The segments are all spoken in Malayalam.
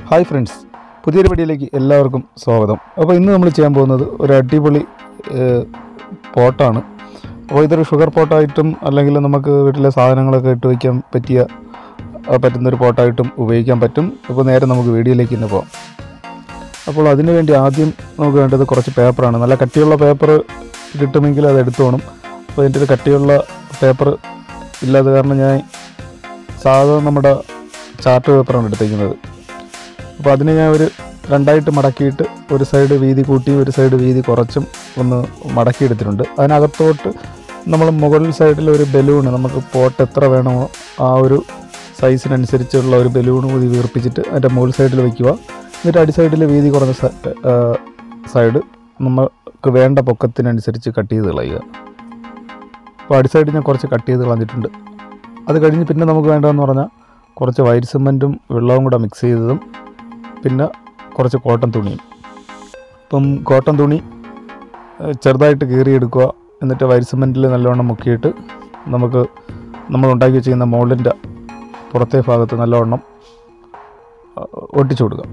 ഹായ് ഫ്രണ്ട്സ് പുതിയൊരു വീഡിയോയിലേക്ക് എല്ലാവർക്കും സ്വാഗതം അപ്പോൾ ഇന്ന് നമ്മൾ ചെയ്യാൻ പോകുന്നത് ഒരു അടിപൊളി ഏഹ്, പോട്ടാണ് അപ്പോൾ ഇതൊരു ഷുഗർ പോട്ടായിട്ടും അല്ലെങ്കിൽ നമുക്ക് വീട്ടിലെ സാധനങ്ങളൊക്കെ ഇട്ട് വയ്ക്കാൻ പറ്റിയ ആ, പറ്റുന്നൊരു പോട്ടായിട്ടും ഉപയോഗിക്കാൻ പറ്റും അപ്പോൾ നേരെ നമുക്ക് വീഡിയോയിലേക്ക് ഇന്ന് പോകാം അപ്പോൾ അതിനു വേണ്ടി ആദ്യം നമുക്ക് വേണ്ടത് കുറച്ച് പേപ്പറാണ് നല്ല കട്ടിയുള്ള പേപ്പർ കിട്ടുമെങ്കിൽ അത് എടുത്തു പോകണം അപ്പോൾ എൻ്റെ ഒരു കട്ടിയുള്ള പേപ്പർ ഇല്ലാത്ത കാരണം ഞാൻ സാധാരണ നമ്മുടെ ചാർട്ട് പേപ്പറാണ് എടുത്തേക്കുന്നത് അപ്പോൾ അതിനെ ഞാൻ ഒരു രണ്ടായിട്ട് മടക്കിയിട്ട് ഒരു സൈഡ് വീതി കൂട്ടി ഒരു സൈഡ് വീതി കുറച്ചും ഒന്ന് മടക്കിയെടുത്തിട്ടുണ്ട് അതിനകത്തോട്ട് നമ്മൾ മുകളിൽ സൈഡിൽ ഒരു ബലൂൺ നമുക്ക് പോട്ട് എത്ര വേണമോ ആ ഒരു സൈസിനനുസരിച്ചുള്ള ഒരു ബലൂൺ കൂടി വീർപ്പിച്ചിട്ട് അതിൻ്റെ മുകൾ സൈഡിൽ വയ്ക്കുക എന്നിട്ട് അടി സൈഡിൽ വീതി കുറഞ്ഞ സ- ആ, സൈഡ് നമുക്ക് വേണ്ട പൊക്കത്തിനനുസരിച്ച് കട്ട് ചെയ്ത് കളയുക അപ്പോൾ അടി സൈഡ് ഞാൻ കുറച്ച് കട്ട് ചെയ്ത് കളഞ്ഞിട്ടുണ്ട് അത് കഴിഞ്ഞ് പിന്നെ നമുക്ക് വേണ്ടതെന്ന് പറഞ്ഞാൽ കുറച്ച് വൈറ്റ് സിമൻറ്റും വെള്ളവും കൂടെ മിക്സ് ചെയ്തതും പിന്നെ കുറച്ച് കോട്ടൺ തുണിയും ഇപ്പം കോട്ടൺ തുണി ഏഹ്, ചെറുതായിട്ട് കീറിയെടുക്കുക എന്നിട്ട് വൈറ്റ് സിമൻറ്റിൽ നല്ലവണ്ണം മുക്കിയിട്ട് നമുക്ക് നമ്മൾ ഉണ്ടാക്കി വെച്ചിരിക്കുന്ന മോൾഡിൻ്റെ പുറത്തെ ഭാഗത്ത് നല്ലവണ്ണം ആ, ഒട്ടിച്ചു കൊടുക്കുക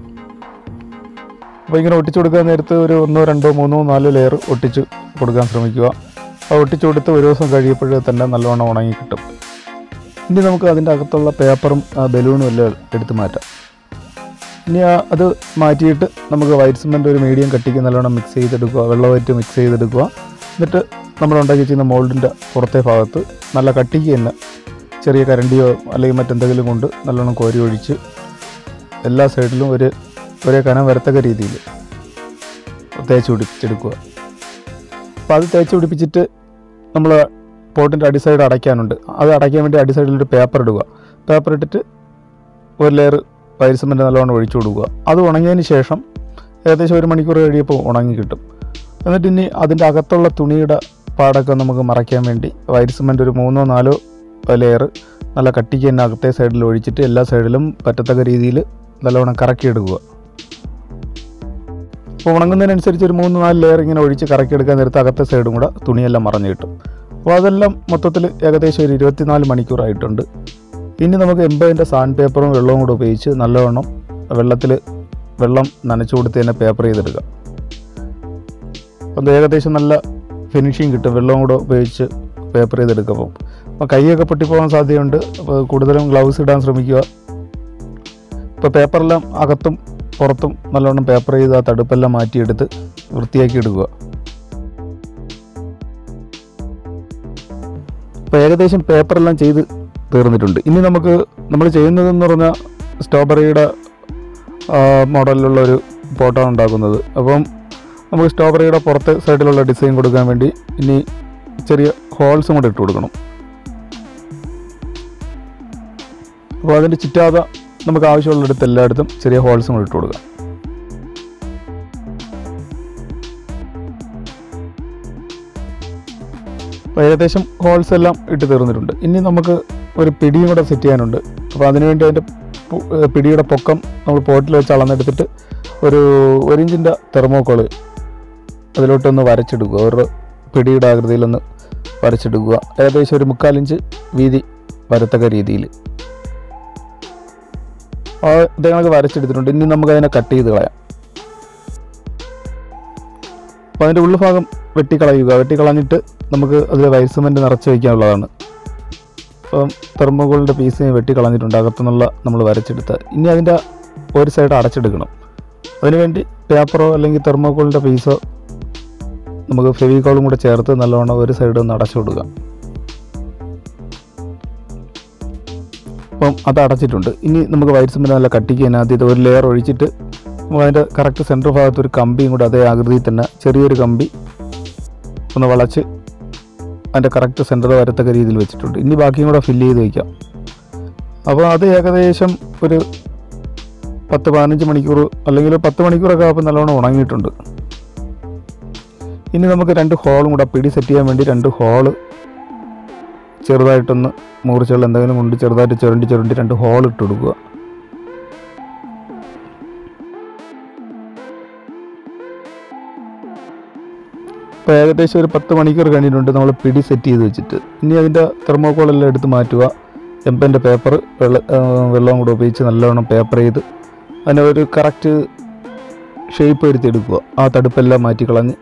അപ്പോൾ ഇങ്ങനെ ഒട്ടിച്ചു കൊടുക്കാൻ നേരത്ത് ഒരു ഒന്നോ രണ്ടോ മൂന്നോ നാലോ ലെയർ ഒട്ടിച്ച് കൊടുക്കാൻ ശ്രമിക്കുക ആ ഒട്ടിച്ചു കൊടുത്ത് ഒരു ദിവസം കഴിയുമ്പോഴേ തന്നെ നല്ലവണ്ണം ഉണങ്ങി കിട്ടും ഇനി നമുക്ക് അതിൻ്റെ അകത്തുള്ള പേപ്പറും ആ ബലൂണും എല്ലാം എടുത്ത് മാറ്റാം ഇനി ആ അത് മാറ്റിയിട്ട് നമുക്ക് വൈറ്റ് സിമെൻ്റ് ഒരു മീഡിയം കട്ടിക്ക് നല്ലോണം മിക്സ് ചെയ്തെടുക്കുക വെള്ളമായിട്ട് മിക്സ് ചെയ്തെടുക്കുക എന്നിട്ട് നമ്മൾ ഉണ്ടാക്കി ചെയ്യുന്ന മോൾഡിൻ്റെ പുറത്തെ ഭാഗത്ത് നല്ല കട്ടിക്ക് തന്നെ ചെറിയ കരണ്ടിയോ അല്ലെങ്കിൽ മറ്റെന്തെങ്കിലും കൊണ്ട് നല്ലോണം കോരി ഒഴിച്ച് എല്ലാ സൈഡിലും ഒരു ഒരേ കനം വരത്തക്ക രീതിയിൽ തേച്ച് പിടിപ്പിച്ചെടുക്കുക അപ്പോൾ അത് തേച്ച് പിടിപ്പിച്ചിട്ട് നമ്മൾ പോട്ടിൻ്റെ അടി സൈഡ് അടയ്ക്കാനുണ്ട് അത് അടയ്ക്കാൻ വേണ്ടി അടി സൈഡിൽ ഒരു പേപ്പർ ഇടുക പേപ്പർ ഇട്ടിട്ട് ഒരു ലെയർ വൈറ്റ് സിമെൻറ്റ് നല്ലോണം ഒഴിച്ചു കൊടുക്കുക അത് ഉണങ്ങിയതിന് ശേഷം ഏകദേശം ഒരു മണിക്കൂർ കഴിയുമ്പോൾ ഉണങ്ങി കിട്ടും എന്നിട്ട് ഇനി അതിൻ്റെ അകത്തുള്ള തുണിയുടെ പാടൊക്കെ നമുക്ക് മറയ്ക്കാൻ വേണ്ടി വൈറ്റ് സിമെൻറ്റ് ഒരു മൂന്നോ നാലോ ലെയർ നല്ല കട്ടിക്ക് തന്നെ അകത്തെ സൈഡിൽ ഒഴിച്ചിട്ട് എല്ലാ സൈഡിലും പറ്റത്തക്ക രീതിയിൽ നല്ലവണ്ണം കറക്കിയെടുക്കുക അപ്പോൾ ഉണങ്ങുന്നതിനനുസരിച്ച് ഒരു മൂന്ന് നാല് ലെയർ ഇങ്ങനെ ഒഴിച്ച് കറക്കിയെടുക്കാൻ നേരത്ത് അകത്തെ സൈഡും കൂടെ തുണിയെല്ലാം മറഞ്ഞു കിട്ടും അപ്പോൾ അതെല്ലാം മൊത്തത്തിൽ ഏകദേശം ഒരു ഇരുപത്തിനാല് മണിക്കൂറായിട്ടുണ്ട് ഇനി നമുക്ക് എൺപതിൻ്റെ സാൻഡ് പേപ്പറും വെള്ളവും കൂടെ ഉപയോഗിച്ച് നല്ലവണ്ണം വെള്ളത്തിൽ വെള്ളം നനച്ചു കൊടുത്ത് തന്നെ പേപ്പർ ചെയ്തെടുക്കുക അത് ഏകദേശം നല്ല ഫിനിഷിങ് കിട്ടും വെള്ളവും കൂടെ ഉപയോഗിച്ച് പേപ്പർ ചെയ്തെടുക്കുമ്പോൾ അപ്പോൾ കൈയൊക്കെ പൊട്ടിപ്പോകാൻ സാധ്യതയുണ്ട് അപ്പോൾ കൂടുതലും ഗ്ലൗസ് ഇടാൻ ശ്രമിക്കുക ഇപ്പോൾ പേപ്പറെല്ലാം അകത്തും പുറത്തും നല്ലവണ്ണം പേപ്പർ ചെയ്ത് ആ തടുപ്പെല്ലാം മാറ്റിയെടുത്ത് വൃത്തിയാക്കി എടുക്കുക അപ്പോൾ ഏകദേശം പേപ്പറെല്ലാം ചെയ്ത് തീർന്നിട്ടുണ്ട് ഇനി നമുക്ക് നമ്മൾ ചെയ്യുന്നതെന്ന് പറഞ്ഞാൽ സ്ട്രോബെറിയുടെ മോഡലിലുള്ള ഒരു പോട്ടാണ് ഉണ്ടാക്കുന്നത് അപ്പം നമുക്ക് സ്ട്രോബെറിയുടെ പുറത്തെ സൈഡിലുള്ള ഡിസൈൻ കൊടുക്കാൻ വേണ്ടി ഇനി ചെറിയ ഹോൾസും കൂടെ ഇട്ട് കൊടുക്കണം അപ്പോൾ അതിൻ്റെ ചുറ്റാതെ നമുക്ക് ആവശ്യമുള്ളിടത്ത് എല്ലായിടത്തും ചെറിയ ഹോൾസും കൂടെ ഇട്ട് കൊടുക്കാം അപ്പോൾ ഏകദേശം ഹോൾസ് എല്ലാം ഇട്ട് തീർന്നിട്ടുണ്ട് ഇനി നമുക്ക് ഒരു പിടിയും കൂടെ സെറ്റ് ചെയ്യാനുണ്ട് അപ്പോൾ അതിനുവേണ്ടി അതിൻ്റെ പു- ഏഹ് പിടിയുടെ പൊക്കം നമ്മൾ പോട്ടിൽ വെച്ച് അളന്നെടുത്തിട്ട് ഒരു ഒരു ഇഞ്ചിൻ്റെ തെർമോക്കോള് അതിലോട്ടൊന്ന് വരച്ചെടുക്കുക ഒരു പിടിയുടെ ആകൃതിയിലൊന്ന് വരച്ചെടുക്കുക ഏകദേശം ഒരു മുക്കാലിഞ്ച് വീതി വരത്തക്ക രീതിയിൽ ആ ഇത് കണക്ക് വരച്ചെടുത്തിട്ടുണ്ട് ഇനി നമുക്ക് അതിനെ കട്ട് ചെയ്ത് കളയാം അപ്പോൾ അതിൻ്റെ ഉൾഭാഗം വെട്ടിക്കളയുക വെട്ടിക്കളഞ്ഞിട്ട് നമുക്ക് അതിൽ വൈറ്റ് സിമെൻറ്റ് നിറച്ച് വയ്ക്കാനുള്ളതാണ് അപ്പം തെർമോകോളിൻ്റെ പീസ് വെട്ടിക്കളഞ്ഞിട്ടുണ്ട് അകത്തുനിന്നുള്ള നമ്മൾ വരച്ചെടുത്ത ഇനി അതിൻ്റെ ഒരു സൈഡ് അടച്ചെടുക്കണം അതിനുവേണ്ടി പേപ്പറോ അല്ലെങ്കിൽ തെർമോകോളിൻ്റെ പീസോ നമുക്ക് ഫെവിക്കോളും കൂടെ ചേർത്ത് നല്ലവണ്ണം ഒരു സൈഡ് ഒന്ന് അടച്ചു കൊടുക്കുക അപ്പം അത് അടച്ചിട്ടുണ്ട് ഇനി നമുക്ക് വൈറ്റ് സിമെൻറ്റ് നല്ല കട്ടിക്ക് അതിനകത്ത് ഇത് ഒരു ലെയർ ഒഴിച്ചിട്ട് നമ്മൾ അതിൻ്റെ കറക്റ്റ് സെൻറ്റർ ഭാഗത്ത് ഒരു കമ്പിയും കൂടെ അതേ ആകൃതിയിൽ തന്നെ ചെറിയൊരു കമ്പി ഒന്ന് വളച്ച് അതിൻ്റെ കറക്റ്റ് സെൻറ്റർ വരത്തക്ക രീതിയിൽ വെച്ചിട്ടുണ്ട് ഇനി ബാക്കിയും കൂടെ ഫില്ല് ചെയ്ത് വയ്ക്കാം അപ്പോൾ അത് ഏകദേശം ഒരു പത്ത് പതിനഞ്ച് മണിക്കൂർ അല്ലെങ്കിൽ പത്ത് മണിക്കൂറൊക്കെ ആകുമ്പോൾ നല്ലോണം ഉണങ്ങിയിട്ടുണ്ട് ഇനി നമുക്ക് രണ്ട് ഹോളും കൂടെ പിടി സെറ്റ് ചെയ്യാൻ വേണ്ടി രണ്ട് ഹോള് ചെറുതായിട്ടൊന്ന് മൂർച്ചകൾ എന്തെങ്കിലും കൊണ്ട് ചെറുതായിട്ട് ചുരണ്ടി ചുരണ്ടി രണ്ട് ഹോൾ ഇട്ട് കൊടുക്കുക ഇപ്പോൾ ഏകദേശം ഒരു പത്ത് മണിക്കൂർ കഴിഞ്ഞിട്ടുണ്ട് നമ്മൾ പിടി സെറ്റ് ചെയ്ത് വെച്ചിട്ട് ഇനി അതിൻ്റെ തെർമോക്കോളെല്ലാം എടുത്ത് മാറ്റുക എംപൻ്റെ പേപ്പർ വെള്ള ആ, വെള്ളവും കൂടെ ഉപയോഗിച്ച് നല്ലവണ്ണം പേപ്പർ ചെയ്ത് അതിനെ ഒരു കറക്റ്റ് ഷേപ്പ് വരുത്തി എടുക്കുക ആ തടുപ്പെല്ലാം മാറ്റിക്കളഞ്ഞ്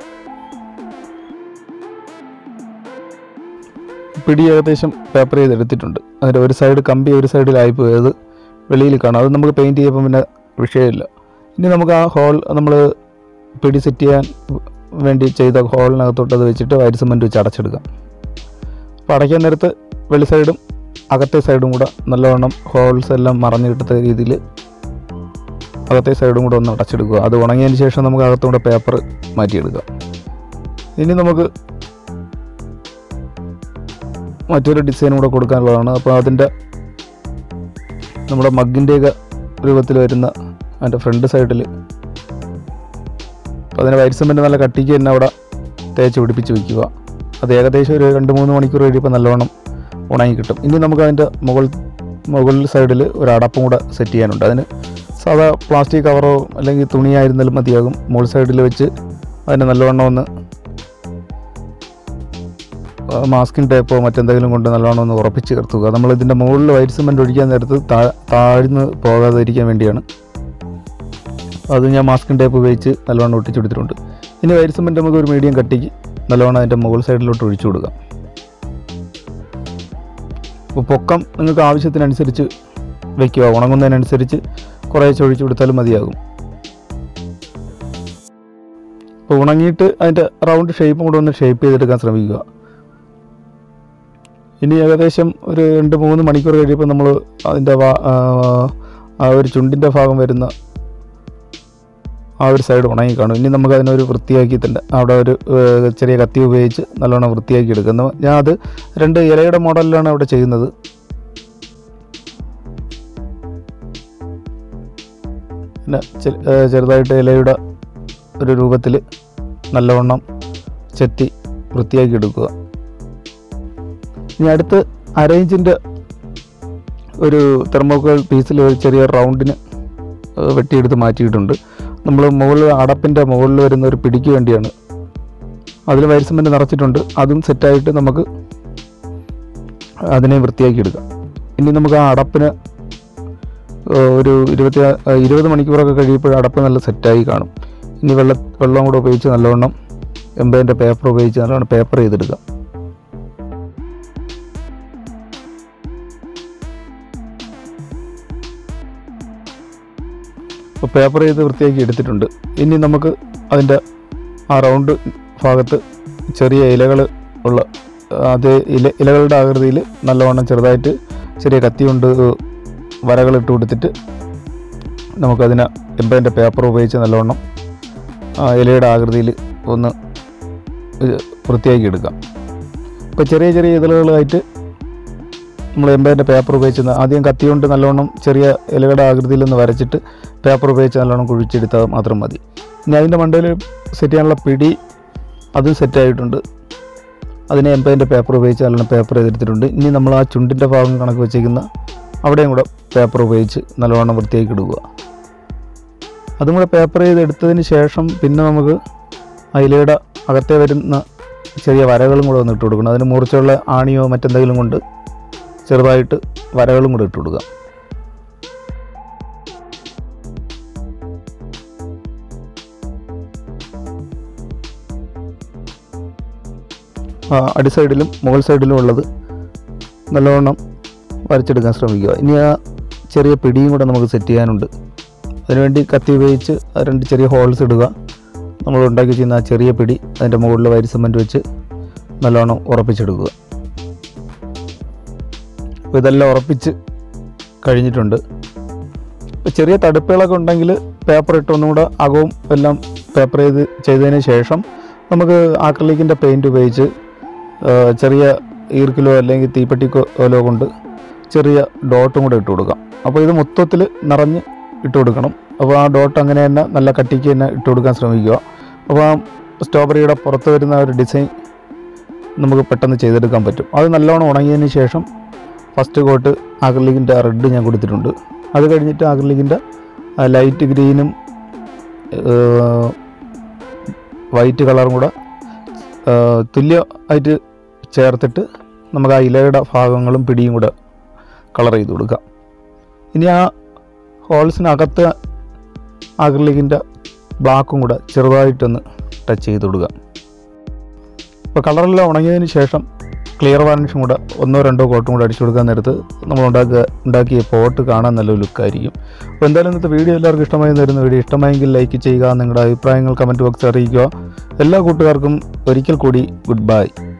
പിടി ഏകദേശം പേപ്പർ ചെയ്ത് എടുത്തിട്ടുണ്ട് അതിൻ്റെ ഒരു സൈഡ് കമ്പി ഒരു സൈഡിലായി പോയത് വെളിയിൽ കാണാം അത് നമുക്ക് പെയിൻറ്റ് ചെയ്യുമ്പോൾ പിന്നെ വിഷയമില്ല ഇനി നമുക്ക് ആ ഹോൾ നമ്മൾ പിടി സെറ്റ് ചെയ്യാൻ വേണ്ടി ചെയ്ത ഹോളിനകത്തോട്ട് അത് വെച്ചിട്ട് വൈറ്റ് സിമെൻറ്റ് വെച്ച് അടച്ചെടുക്കാം അപ്പോൾ അടയ്ക്കാൻ നേരത്ത് വെളി സൈഡും അകത്തെ സൈഡും കൂടെ നല്ലവണ്ണം ഹോൾസ് എല്ലാം മറഞ്ഞു കിട്ടത്ത രീതിയിൽ അകത്തെ സൈഡും കൂടെ ഒന്ന് അടച്ചെടുക്കുക അത് ഉണങ്ങിയതിന് ശേഷം നമുക്ക് അകത്തുകൂടെ പേപ്പർ മാറ്റിയെടുക്കാം ഇനി നമുക്ക് മറ്റൊരു ഡിസൈൻ കൂടെ കൊടുക്കാനുള്ളതാണ് അപ്പോൾ അതിൻ്റെ നമ്മുടെ മഗ്ഗിൻ്റെയൊക്കെ രൂപത്തിൽ വരുന്ന അതിൻ്റെ ഫ്രണ്ട് സൈഡിൽ അപ്പോൾ അതിന് വൈറ്റ് സിമെൻറ്റ് നല്ല കട്ടിക്ക് തന്നെ അവിടെ തേച്ച് പിടിപ്പിച്ച് വയ്ക്കുക അത് ഏകദേശം ഒരു രണ്ട് മൂന്ന് മണിക്കൂർ കഴിയുമ്പോൾ നല്ലവണ്ണം ഉണങ്ങി കിട്ടും ഇനി നമുക്ക് അതിൻ്റെ മുകൾ മുകളിൽ സൈഡിൽ ഒരു അടപ്പും കൂടെ സെറ്റ് ചെയ്യാനുണ്ട് അതിന് സാധാ പ്ലാസ്റ്റിക് കവറോ അല്ലെങ്കിൽ തുണിയായിരുന്നാലും മതിയാകും മുകൾ സൈഡിൽ വെച്ച് അതിന് നല്ലവണ്ണം ഒന്ന് മാസ്കിൻ ടേപ്പോ മറ്റെന്തെങ്കിലും കൊണ്ട് നല്ലോണം ഒന്ന് ഉറപ്പിച്ച് നിർത്തുക നമ്മൾ ഇതിൻ്റെ മുകളിൽ വൈറ്റ് സിമെൻറ്റ് ഒഴിക്കാൻ നേരത്ത് താ- താഴ്ന്ന് പോകാതിരിക്കാൻ വേണ്ടിയാണ് അത് ഞാൻ മാസ്കിൻ ടേപ്പ് ഉപയോഗിച്ച് നല്ലോണം ഒട്ടിച്ചെടുത്തിട്ടുണ്ട് ഇനി വൈറ്റ് സിമെൻറ്റ് നമുക്ക് ഒരു മീഡിയം കട്ടിക്ക് നല്ലോണം അതിൻ്റെ മുകൾ സൈഡിലോട്ട് ഒഴിച്ചു കൊടുക്കാം അപ്പോൾ പൊക്കം നിങ്ങൾക്ക് ആവശ്യത്തിനനുസരിച്ച് വയ്ക്കുക ഉണങ്ങുന്നതിനനുസരിച്ച് കുറേശ്ശെ ഒഴിച്ചു കൊടുത്താലും മതിയാകും അപ്പോൾ ഉണങ്ങിയിട്ട് അതിൻ്റെ റൗണ്ട് ഷേപ്പും കൂടെ ഒന്ന് ഷേപ്പ് ചെയ്തെടുക്കാൻ ശ്രമിക്കുക ഇനി ഏകദേശം ഒരു രണ്ട് മൂന്ന് മണിക്കൂർ കഴിയുമ്പോൾ നമ്മൾ അതിൻ്റെ വാ- ആ, ആ ഒരു ചുണ്ടിൻ്റെ ഭാഗം വരുന്ന ആ ഒരു സൈഡ് ഉണങ്ങി കാണും ഇനി നമുക്ക് അതിനൊരു വൃത്തിയാക്കി തന്നെ അവിടെ ഒരു ഏഹ്, ചെറിയ കത്തി ഉപയോഗിച്ച് നല്ലോണം വൃത്തിയാക്കി എടുക്കുന്നു ഞാൻ അത് രണ്ട് ഇലയുടെ മോഡലിലാണ് അവിടെ ചെയ്യുന്നത് പിന്നെ ചെ- ഏഹ്, ചെറുതായിട്ട് ഇലയുടെ ഒരു രൂപത്തിൽ നല്ലവണ്ണം ചെത്തി വൃത്തിയാക്കി എടുക്കുക ഇനി അടുത്ത് അരയിഞ്ചിൻ്റെ ഒരു തെർമോക്കോൾ പീസിൽ ഒരു ചെറിയ റൗണ്ടിന് ഏഹ് വെട്ടിയെടുത്ത് മാറ്റിയിട്ടുണ്ട് നമ്മൾ മുകളിൽ അടപ്പിൻ്റെ മുകളിൽ വരുന്ന ഒരു പിടിക്ക് വേണ്ടിയാണ് അതിൽ വൈറ്റ് സിമെൻറ്റ് നിറച്ചിട്ടുണ്ട് അതും സെറ്റായിട്ട് നമുക്ക് അതിനെ വൃത്തിയാക്കി എടുക്കാം ഇനി നമുക്ക് ആ അടപ്പിന് ഏഹ് ഒരു ഇരുപത്തി ഏഹ് ഇരുപത് മണിക്കൂറൊക്കെ കഴിയുമ്പോൾ അടപ്പ് നല്ല സെറ്റായി കാണും ഇനി വെള്ള വെള്ളം കൂടെ ഉപയോഗിച്ച് നല്ലവണ്ണം എൺപതിൻ്റെ പേപ്പർ ഉപയോഗിച്ച് നല്ലവണ്ണം പേപ്പർ ചെയ്തെടുക്കാം അപ്പോൾ പേപ്പർ ചെയ്ത് വൃത്തിയാക്കി എടുത്തിട്ടുണ്ട് ഇനി നമുക്ക് അതിൻ്റെ ആ റൗണ്ട് ഭാഗത്ത് ചെറിയ ഇലകൾ ഉള്ള അതേ ഇല ഇലകളുടെ ആകൃതിയിൽ നല്ലവണ്ണം ചെറുതായിട്ട് ചെറിയ കത്തി കൊണ്ട് വരകൾ ഇട്ട് കൊടുത്തിട്ട് നമുക്കതിനെ എൺപതിൻ്റെ പേപ്പർ ഉപയോഗിച്ച് നല്ലവണ്ണം ആ ഇലയുടെ ആകൃതിയിൽ ഒന്ന് ഇത് വൃത്തിയാക്കി എടുക്കാം ഇപ്പോൾ ചെറിയ ചെറിയ ഇതളുകളായിട്ട് നമ്മൾ എൺപതിൻ്റെ പേപ്പർ ഉപയോഗിച്ച് ന- ആദ്യം കത്തി കൊണ്ട് നല്ലവണ്ണം ചെറിയ ഇലകളുടെ ആകൃതിയിൽ ഒന്ന് വരച്ചിട്ട് പേപ്പർ ഉപയോഗിച്ച് നല്ലോണം കുഴിച്ചെടുത്താൽ മാത്രം മതി ഇനി അതിൻ്റെ മണ്ടയിൽ സെറ്റ് ചെയ്യാനുള്ള പിടി അതും സെറ്റായിട്ടുണ്ട് അതിനെ എൺപതിൻ്റെ പേപ്പർ ഉപയോഗിച്ച് നല്ലോണം പേപ്പർ ചെയ്തെടുത്തിട്ടുണ്ട് ഇനി നമ്മൾ ആ ചുണ്ടിൻ്റെ ഭാഗം കണക്ക് വെച്ചിരിക്കുന്ന അവിടെയും കൂടെ പേപ്പർ ഉപയോഗിച്ച് നല്ലവണ്ണം വൃത്തിയാക്കി ഇടുക അതും കൂടെ പേപ്പർ ചെയ്തെടുത്തതിന് ശേഷം പിന്നെ നമുക്ക് ആ ഇലയുടെ അകത്തെ വരുന്ന ചെറിയ വരകളും കൂടെ ഒന്ന് ഇട്ട് കൊടുക്കണം അതിന് മൂർച്ചയുള്ള ആണിയോ മറ്റെന്തെങ്കിലും കൊണ്ട് ചെറുതായിട്ട് വരകളും കൂടെ ഇട്ട് കൊടുക്കുക ആ, അടി സൈഡിലും മുകൾ സൈഡിലും ഉള്ളത് നല്ലവണ്ണം വരച്ചെടുക്കാൻ ശ്രമിക്കുക ഇനി ആ ചെറിയ പിടിയും കൂടെ നമുക്ക് സെറ്റ് ചെയ്യാനുണ്ട് അതിനുവേണ്ടി കത്തി ഉപയോഗിച്ച് ആ രണ്ട് ചെറിയ ഹോൾസ് ഇടുക നമ്മൾ ഉണ്ടാക്കി ചെയ്യുന്ന ആ ചെറിയ പിടി അതിൻ്റെ മുകളിൽ വരി സിമൻറ്റ് വെച്ച് നല്ലവണ്ണം ഉറപ്പിച്ചെടുക്കുക അപ്പോൾ ഇതെല്ലാം ഉറപ്പിച്ച് കഴിഞ്ഞിട്ടുണ്ട് ഇപ്പോൾ ചെറിയ തടുപ്പുകളൊക്കെ ഉണ്ടെങ്കിൽ പേപ്പർ ഇട്ട് ഒന്നും കൂടെ അകവും എല്ലാം പേപ്പർ ചെയ്ത് ചെയ്തതിന് ശേഷം നമുക്ക് ആക്രലിക്കിൻ്റെ പെയിൻറ്റ് ഉപയോഗിച്ച് ആ, ചെറിയ ഈർക്കിലോ അല്ലെങ്കിൽ തീപ്പെട്ടിക്കോലോ കൊണ്ട് ചെറിയ ഡോട്ടും കൂടെ ഇട്ട് കൊടുക്കാം അപ്പോൾ ഇത് മൊത്തത്തിൽ നിറഞ്ഞ് ഇട്ട് കൊടുക്കണം അപ്പോൾ ആ ഡോട്ട് അങ്ങനെ തന്നെ നല്ല കട്ടിക്ക് തന്നെ ഇട്ട് കൊടുക്കാൻ ശ്രമിക്കുക അപ്പോൾ ആ സ്ട്രോബെറിയുടെ പുറത്ത് വരുന്ന ആ ഒരു ഡിസൈൻ നമുക്ക് പെട്ടെന്ന് ചെയ്തെടുക്കാൻ പറ്റും അത് നല്ലോണം ഉണങ്ങിയതിന് ശേഷം ഫസ്റ്റ് കോട്ട് ആക്രിലിക്കിൻ്റെ റെഡ് ഞാൻ കൊടുത്തിട്ടുണ്ട് അത് കഴിഞ്ഞിട്ട് ആക്രിലിക്കിൻ്റെ ലൈറ്റ് ഗ്രീനും വൈറ്റ് കളറും കൂടെ ആ, തുല്യമായിട്ട് ചേർത്തിട്ട് നമുക്ക് ആ ഇലയുടെ ഭാഗങ്ങളും പിടിയും കൂടെ കളർ ചെയ്ത് കൊടുക്കാം ഇനി ആ ഹോൾസിനകത്ത് അക്രിലിക്കിൻ്റെ ബ്ലാക്കും കൂടെ ചെറുതായിട്ടൊന്ന് ടച്ച് ചെയ്ത് കൊടുക്കുക ഇപ്പോൾ കളറെല്ലാം ഉണങ്ങിയതിന് ശേഷം ക്ലിയർ വാർണിഷും കൂടെ ഒന്നോ രണ്ടോ കോട്ടും കൂടെ അടിച്ചു കൊടുക്കാൻ നേരത്ത് നമ്മൾ ഉണ്ടാക്കുക ഉണ്ടാക്കിയ പോട്ട് കാണാൻ നല്ലൊരു ലുക്കായിരിക്കും അപ്പോൾ എന്തായാലും ഇന്നത്തെ വീഡിയോ എല്ലാവർക്കും ഇഷ്ടമായി തരുന്ന വീഡിയോ ഇഷ്ടമായെങ്കിൽ ലൈക്ക് ചെയ്യുക നിങ്ങളുടെ അഭിപ്രായങ്ങൾ കമൻറ്റ് ബോക്സിൽ അറിയിക്കുക എല്ലാ കൂട്ടുകാർക്കും ഒരിക്കൽ കൂടി ഗുഡ് ബൈ